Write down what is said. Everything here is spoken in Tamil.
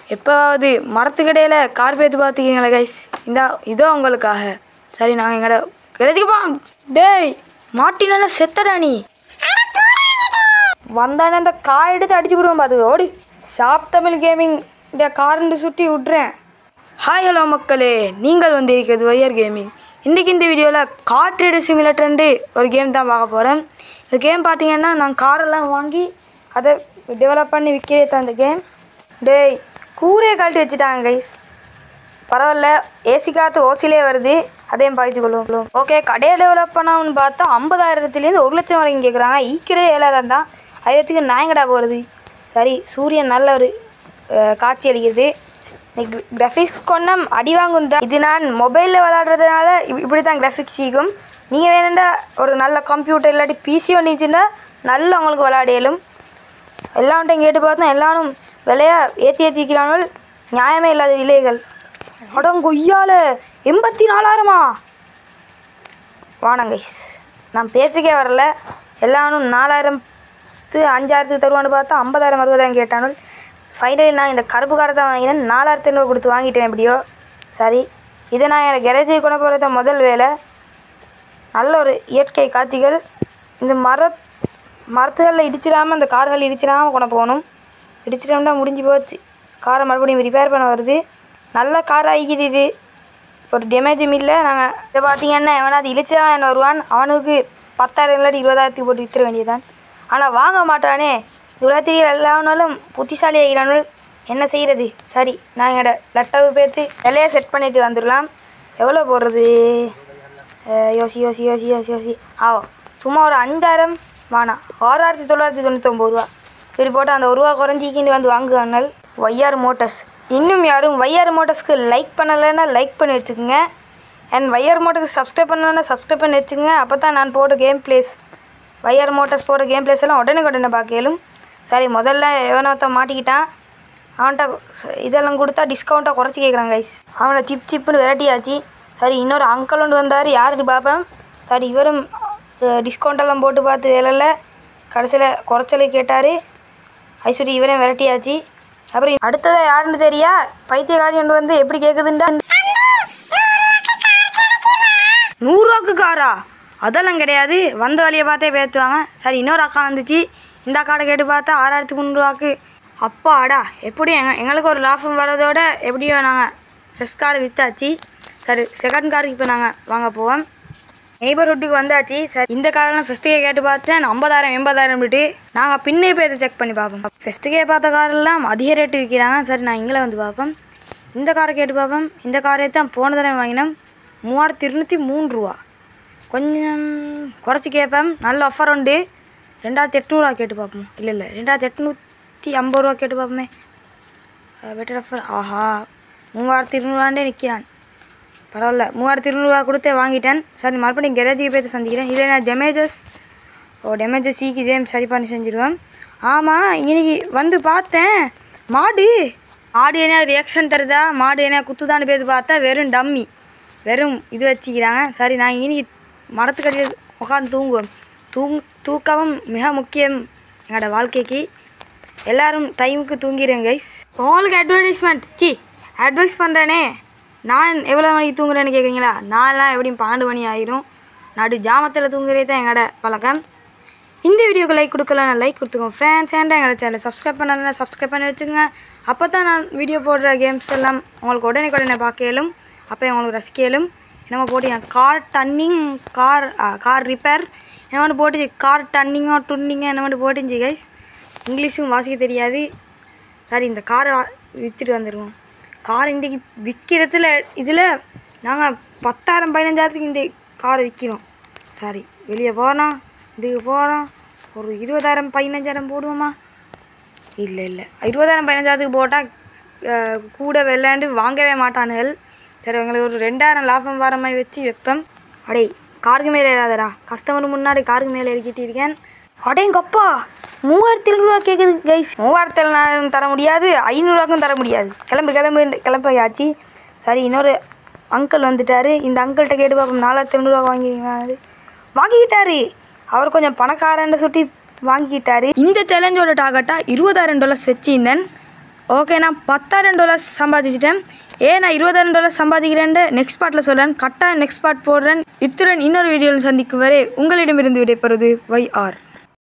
எப்போவாவது மரத்துக்கடையில் கார் பேத்து பார்த்துக்கீங்களா கைஸ் இந்த இதோ உங்களுக்காக சரி நாங்கள் எங்கட கிடைச்சிக்கப்பா டேய் மாட்டினா செத்தடா நீ வந்தானே அந்த கார் எடுத்து அடிச்சு விடுவோம் பார்த்து ஓடி ஷாப் தமிழ் கேமிங் இந்த கார்ந்து சுற்றி விட்றேன் ஹாய் ஹலோ மக்களே நீங்கள் வந்திருக்கிறது ஒயர் கேமிங் இன்றைக்கி இந்த வீடியோவில் கார் ட்ரேடு சிமிலேட்டர்ண்டு ஒரு கேம் தான் பார்க்க போகிறேன் இந்த கேம் பார்த்தீங்கன்னா நான் காரெல்லாம் வாங்கி அதை டெவலப் பண்ணி விற்கிறே தான் இந்த கேம் டேய் கூரையை கழட்டி வச்சுட்டாங்க கைஸ் பரவாயில்ல ஏசி காற்று ஓசிலே வருது அதையும் பாய்ச்சி கொள்ளுவோம் ஓகே கடையை டெவலப் பண்ணாமனு பார்த்தா ஐம்பதாயிரத்துலேருந்து ஒரு லட்சம் வரைக்கும் கேட்குறாங்க ஈக்கிறதே ஏழாயிரம் தான் அதை வச்சுக்க நாயங்கடா போகிறது சரி சூரியன் நல்ல ஒரு அஹ், காட்சி அளிக்கிறது கிராஃபிக்ஸ் கொண்டம் அடி வாங்கும் தான் இது நான் மொபைலில் விளாடுறதுனால இப்- இப்படி தான் கிராஃபிக்ஸ் சீக்கும் நீங்கள் வேணுண்டா ஒரு நல்ல கம்ப்யூட்டர் இல்லாட்டி பிசி வந்துச்சுன்னா நல்ல உங்களுக்கு விளையாடியலும் எல்லாவற்றையும் கேட்டு பார்த்தோம் எல்லாரும் விலையா ஏற்றி ஏற்றிக்கிறார்கள் நியாயமே இல்லாத விலைகள் அடங்கொய்யால எண்பத்தி நாலாயிரமா வாணம் கைஸ் நான் பேச்சுக்கே வரல எல்லாரும் நாலாயிரத்து அஞ்சாயிரத்துக்கு தருவான்னு பார்த்தா ஐம்பதாயிரம் அறுபதாயிரம் கேட்டானுள் ஃபைனலி நான் இந்த கருப்பு காரை தான் வாங்கினேன் நாலாயிரத்தி ஐநூறு கொடுத்து வாங்கிட்டேன் எப்படியோ சரி இதை நான் எனக்கு கெரேஜுக்கு கொண்டு போகிறது தான் முதல் வேலை நல்ல ஒரு இயற்கை காட்சிகள் இந்த மர மரத்துகளில் இடிச்சிடாமல் அந்த கார்கள் இடிச்சிடாமல் கொண்டு போகணும் இடிச்சிட்டோம்னா முடிஞ்சு போச்சு காரை மறுபடியும் ரிப்பேர் பண்ண வருது நல்ல கார் ஆகிக்குது இது ஒரு டேமேஜும் இல்லை நாங்கள் இதை பார்த்தீங்கன்னா எவனாவது இழிச்சவன் என்ன வருவான் அவனுக்கு பத்தாயிரம் இல்லாட்டி இருபதாயிரத்துக்கு போட்டு வித்துற வேண்டியதுதான் ஆனால் வாங்க மாட்டானே உலகத்தில் எல்லாவனாலும் புத்திசாலி ஆகிறானுள் என்ன செய்கிறது சரி நான் என்னோட லெட்டவு பேர்த்து விலையை செட் பண்ணிட்டு வந்துடலாம் எவ்வளோ போடுறது அஹ் யோசி யோசி யோசி யோசி யோசி ஆ சும்மா ஒரு அஞ்சாயிரம் வேணாம் ஆறாயிரத்தி தொள்ளாயிரத்தி தொண்ணூத்தொம்பது ரூபா இப்படி போட்டு அந்த ஒரு ரூபா குறைஞ்சிக்கின்னு வந்து வாங்குவாங்கள் ஒய்ஆர் மோட்டர்ஸ் இன்னும் யாரும் ஒய்ஆர் மோட்டர்ஸ்க்கு லைக் பண்ணலைன்னா லைக் பண்ணி வச்சுக்கோங்க அண்ட் ஒய்ஆர் மோட்டர்ஸ்க்கு சப்ஸ்கிரைப் பண்ணலன்னா சப்ஸ்கிரைப் பண்ணி வச்சுக்கோங்க அப்போ தான் நான் போட்ட கேம் பிளேஸ் ஒய்ஆர் மோட்டர்ஸ் போடுற கேம் பிளேஸ் எல்லாம் உடனே உடனே பார்க்கலும் சரி முதல்ல எவனொருத்த மாட்டிக்கிட்டான் அவன்கிட்ட இதெல்லாம் கொடுத்தா டிஸ்கவுண்ட்டாக குறைச்சி கேட்குறான் கைஸ் அவனை சிப் சிப்புன்னு விரட்டியாச்சு சரி இன்னொரு அங்கிள் ஒன்று வந்தார் யாருக்கு பார்ப்பேன் சரி இவரும் டிஸ்கவுண்டெல்லாம் போட்டு பார்த்து வேலையில் கடைசியில் குறைச்சலுக்கு கேட்டார் ஐஸ்வரி இவரையும் விரட்டியாச்சு அப்புறம் அடுத்ததாக யாருன்னு தெரியா பைத்தியக்காரி ஒன்று வந்து எப்படி கேட்குதுண்டா நூறுரூவாக்கு காரா அதெல்லாம் கிடையாது வந்த வழியை பார்த்தே பேசுவாங்க சரி இன்னொரு அக்கா வந்துச்சு இந்த அக்காட கேட்டு பார்த்தா ஆறாயிரத்தி முந்நூறுவாக்கு அப்பாடா எப்படியும் எங்க எங்களுக்கு ஒரு லாபம் வர்றதோட எப்படியோ நாங்கள் ஃபஸ்ட் கார் விற்றாச்சு சரி செகண்ட் காருக்கு இப்போ நாங்கள் வாங்க போவோம் நெய்பர்ஹுட்டுக்கு வந்தாச்சு சரி இந்த காரெல்லாம் ஃபஸ்ட்டுக்கே கேட்டு பார்த்தேன் ஐம்பதாயிரம் எண்பதாயிரம் விட்டு நாங்கள் பின்னே போய் செக் பண்ணி பார்ப்போம் ஃபஸ்ட்டுக்கே பார்த்த காரெல்லாம் அதிக ரேட்டு விற்கிறாங்க சரி நான் இங்கே வந்து பார்ப்போம் இந்த காரை கேட்டு பார்ப்போம் இந்த காரை தான் போன தடவை வாங்கினோம் மூவாயிரத்தி இருநூற்றி மூணு ரூபா கொஞ்சம் குறைச்சி கேட்பேன் நல்ல ஆஃபர் உண்டு ரெண்டாயிரத்தி எட்நூறுவா கேட்டு பார்ப்போம் இல்லை இல்லை ரெண்டாயிரத்தி எட்நூற்றி ஐம்பது ரூபா கேட்டு பார்ப்போமே பெட்டர் ஆஃபர் ஆஹா மூவாயிரத்தி இருநூறுவாண்டே நிற்கிறான் பரவாயில்ல மூவாயிரத்தி இருநூறுவா கொடுத்தே வாங்கிட்டேன் சரி மறுபடியும் கெரேஜுக்கு போய்த்து சந்திக்கிறேன் இல்லை நான் டேமேஜஸ் ஓ டேமேஜஸ் சீக்கு இதே சரி பண்ணி செஞ்சிடுவேன் ஆமாம் இன்னைக்கு வந்து பார்த்தேன் மாடு மாடு என்ன ரியாக்ஷன் தருதா மாடு என்ன குத்துதான்னு போய் பார்த்தா வெறும் டம்மி வெறும் இது வச்சுக்கிறாங்க சரி நான் இன்னைக்கு மரத்துக்கடியில் உட்காந்து தூங்குவோம் தூங் தூக்கவும் மிக முக்கியம் எங்களோட வாழ்க்கைக்கு எல்லாரும் டைமுக்கு தூங்கிடுங்க கைஸ் உங்களுக்கு அட்வர்டைஸ்மெண்ட் சி அட்வைஸ் பண்ணுறேனே நான் எவ்வளோ மணிக்கு தூங்குறேன்னு கேட்குறீங்களா நான்லாம் எப்படியும் பன்னெண்டு மணி ஆயிரும் நடு ஜாமத்தில் தூங்குறதே தான் எங்களோட பழக்கம் இந்த வீடியோக்கு லைக் கொடுக்கலன்னா லைக் கொடுத்துக்கோங்க ஃப்ரெண்ட்ஸ் அண்ட் எங்களோட சேனலை சப்ஸ்கிரைப் பண்ணலன்னா சப்ஸ்கிரைப் பண்ணி வச்சுங்க அப்போ தான் நான் வீடியோ போடுற கேம்ஸ் எல்லாம் உங்களுக்கு உடனே உடனே பார்க்கலும் அப்போ உங்களுக்கு ரசிக்கலும் என்னமோ போட்டு கார் டன்னிங் கார் கார் ரிப்பேர் என்ன போட்டுச்சு கார் டன்னிங்கோ டுன்னிங்கோ என்ன போட்டுச்சு கைஸ் இங்கிலீஷும் வாசிக்க தெரியாது சரி இந்த காரை விற்றுட்டு வந்துடுவோம் கார் இன்றைக்கி விற்கிறதுல இதில் நாங்கள் பத்தாயிரம் பதினஞ்சாயிரத்துக்கு இந்த காரை விற்கிறோம் சரி வெளியே போகிறோம் இதுக்கு போகிறோம் ஒரு இருபதாயிரம் பதினஞ்சாயிரம் போடுவோமா இல்லை இல்லை இருபதாயிரம் பதினஞ்சாயிரத்துக்கு போட்டால் கூட விளையாண்டு வாங்கவே மாட்டானுகள் சரி எங்களுக்கு ஒரு ரெண்டாயிரம் லாபம் வர மாதிரி வச்சு வைப்பேன் அடே காருக்கு மேலே ஏறாதடா கஸ்டமர் முன்னாடி காருக்கு மேலே இறக்கிட்டு இருக்கேன் அடேங்கப்பா மூவாயிரத்தி எழுநூறுவா கேட்குது கைஸ் மூவாயிரத்தி எழுநூறு தர முடியாது ஐநூறுவாக்கும் தர முடியாது கிளம்பு கிளம்பு கிளம்பியாச்சு சரி இன்னொரு அங்கிள் வந்துட்டாரு இந்த அங்கிள்கிட்ட கேட்டு பார்ப்போம் நாலாயிரத்தி எழுநூறுவா வாங்கிக்கிறாரு வாங்கிக்கிட்டாரு அவர் கொஞ்சம் பணக்காரன்னு சுட்டி வாங்கிக்கிட்டாரு இந்த சேலஞ்சோட டார்கெட்டாக இருபதாயிரம் டாலர்ஸ் வச்சிருந்தேன் ஓகே நான் பத்தாயிரம் டாலர்ஸ் சம்பாதிச்சிட்டேன் ஏன் நான் இருபதாயிரம் டாலர் சம்பாதிக்கிறேன்னு நெக்ஸ்ட் பார்ட்டில் சொல்கிறேன் கட்டாயம் நெக்ஸ்ட் பார்ட் போடுறேன் இத்துடன் இன்னொரு வீடியோவில் சந்திக்கும் வரை உங்களிடமிருந்து விடைபெறுவது வை ஆர்